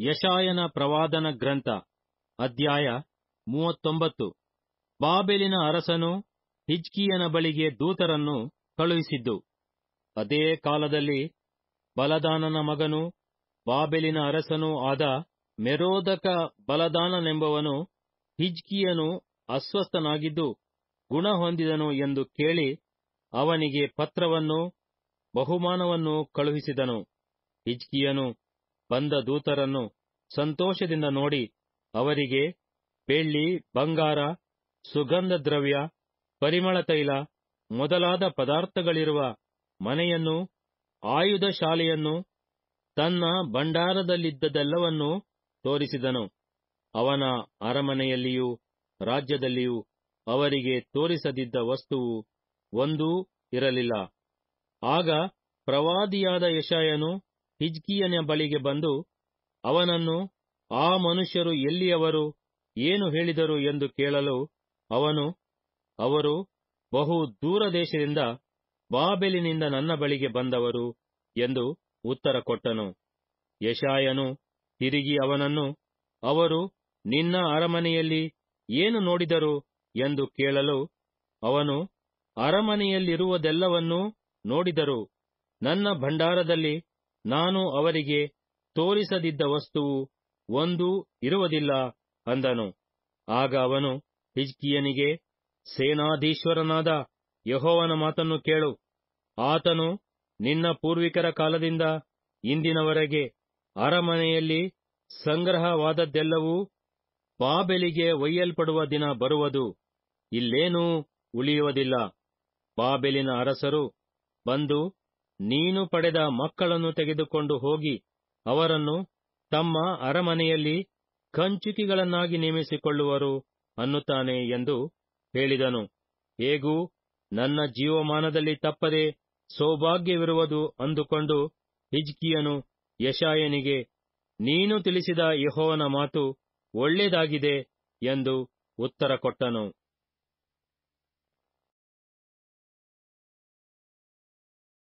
ಯಶಾಯನ ಪ್ರವಾದನ ಗ್ರಂಥ ಅಧ್ಯಾಯ ಮೂವತ್ತೊಂಬತ್ತು ಬಾಬೆಲಿನ ಅರಸನು ಹಿಜ್ಕೀಯನ ಬಳಿಗೆ ದೂತರನ್ನು ಕಳುಹಿಸಿದ್ದು ಅದೇ ಕಾಲದಲ್ಲಿ ಬಲದಾನನ ಮಗನು ಬಾಬೆಲಿನ ಅರಸನೂ ಆದ ಮೆರೋದಕ ಬಲದಾನನೆಂಬವನು ಹಿಜ್ಕೀಯನು ಅಸ್ವಸ್ಥನಾಗಿದ್ದು ಗುಣ ಹೊಂದಿದನು ಎಂದು ಕೇಳಿ ಅವನಿಗೆ ಪತ್ರವನ್ನು ಬಹುಮಾನವನ್ನು ಕಳುಹಿಸಿದನು ಹಿಜ್ಕೀಯನು ಬಂದ ದೂತರನ್ನು ಸಂತೋಷದಿಂದ ನೋಡಿ ಅವರಿಗೆ ಬೆಳ್ಳಿ ಬಂಗಾರ ಸುಗಂಧ ದ್ರವ್ಯ ಪರಿಮಳ ತೈಲ ಮೊದಲಾದ ಪದಾರ್ಥಗಳಿರುವ ಮನೆಯನ್ನು ಆಯುಧ ಶಾಲೆಯನ್ನು ತನ್ನ ಭಂಡಾರದಲ್ಲಿದ್ದದೆಲ್ಲವನ್ನೂ ತೋರಿಸಿದನು ಅವನ ಅರಮನೆಯಲ್ಲಿಯೂ ರಾಜ್ಯದಲ್ಲಿಯೂ ಅವರಿಗೆ ತೋರಿಸದಿದ್ದ ವಸ್ತುವು ಒಂದೂ ಇರಲಿಲ್ಲ ಆಗ ಪ್ರವಾದಿಯಾದ ಯಶಾಯನು ಹಿಜ್ಕೀಯನ ಬಳಿಗೆ ಬಂದು ಅವನನ್ನು ಆ ಮನುಷ್ಯರು ಎಲ್ಲಿಯವರು ಏನು ಹೇಳಿದರು ಎಂದು ಕೇಳಲು ಅವನು ಅವರು ಬಹು ದೂರ ದೇಶದಿಂದ ಬಾಬೆಲಿನಿಂದ ನನ್ನ ಬಳಿಗೆ ಬಂದವರು ಎಂದು ಉತ್ತರ ಕೊಟ್ಟನು ಯಶಾಯನು ತಿರುಗಿ ಅವನನ್ನು ಅವರು ನಿನ್ನ ಅರಮನೆಯಲ್ಲಿ ಏನು ನೋಡಿದರು ಎಂದು ಕೇಳಲು ಅವನು ಅರಮನೆಯಲ್ಲಿರುವುದೆಲ್ಲವನ್ನೂ ನೋಡಿದರು ನನ್ನ ಭಂಡಾರದಲ್ಲಿ ನಾನು ಅವರಿಗೆ ತೋರಿಸದಿದ್ದ ವಸ್ತುವು ಒಂದೂ ಇರುವುದಿಲ್ಲ ಅಂದನು ಆಗ ಅವನು ಹಿಜ್ಕೀಯನಿಗೆ ಸೇನಾಧೀಶ್ವರನಾದ ಯಹೋವನ ಮಾತನ್ನು ಕೇಳು ಆತನು ನಿನ್ನ ಪೂರ್ವಿಕರ ಕಾಲದಿಂದ ಇಂದಿನವರೆಗೆ ಅರಮನೆಯಲ್ಲಿ ಸಂಗ್ರಹವಾದದ್ದೆಲ್ಲವೂ ಬಾಬೆಲಿಗೆ ಒಯ್ಯಲ್ಪಡುವ ದಿನ ಬರುವುದು ಇಲ್ಲೇನೂ ಉಳಿಯುವುದಿಲ್ಲ ಬಾಬೆಲಿನ ಅರಸರು ಬಂದು ನೀನು ಪಡೆದ ಮಕ್ಕಳನ್ನು ತೆಗೆದುಕೊಂಡು ಹೋಗಿ ಅವರನ್ನು ತಮ್ಮ ಅರಮನೆಯಲ್ಲಿ ಕಂಚುಕಿಗಳನ್ನಾಗಿ ನೇಮಿಸಿಕೊಳ್ಳುವರು ಅನ್ನುತ್ತಾನೆ ಎಂದು ಹೇಳಿದನು ಹೇಗೂ ನನ್ನ ಜೀವಮಾನದಲ್ಲಿ ತಪ್ಪದೆ ಸೌಭಾಗ್ಯವಿರುವುದು ಅಂದುಕೊಂಡು ಹಿಜ್ಕಿಯನು ಯಶಾಯನಿಗೆ ನೀನು ತಿಳಿಸಿದ ಯಹೋವನ ಮಾತು ಒಳ್ಳೆಯದಾಗಿದೆ ಎಂದು ಉತ್ತರ ಕೊಟ್ಟನು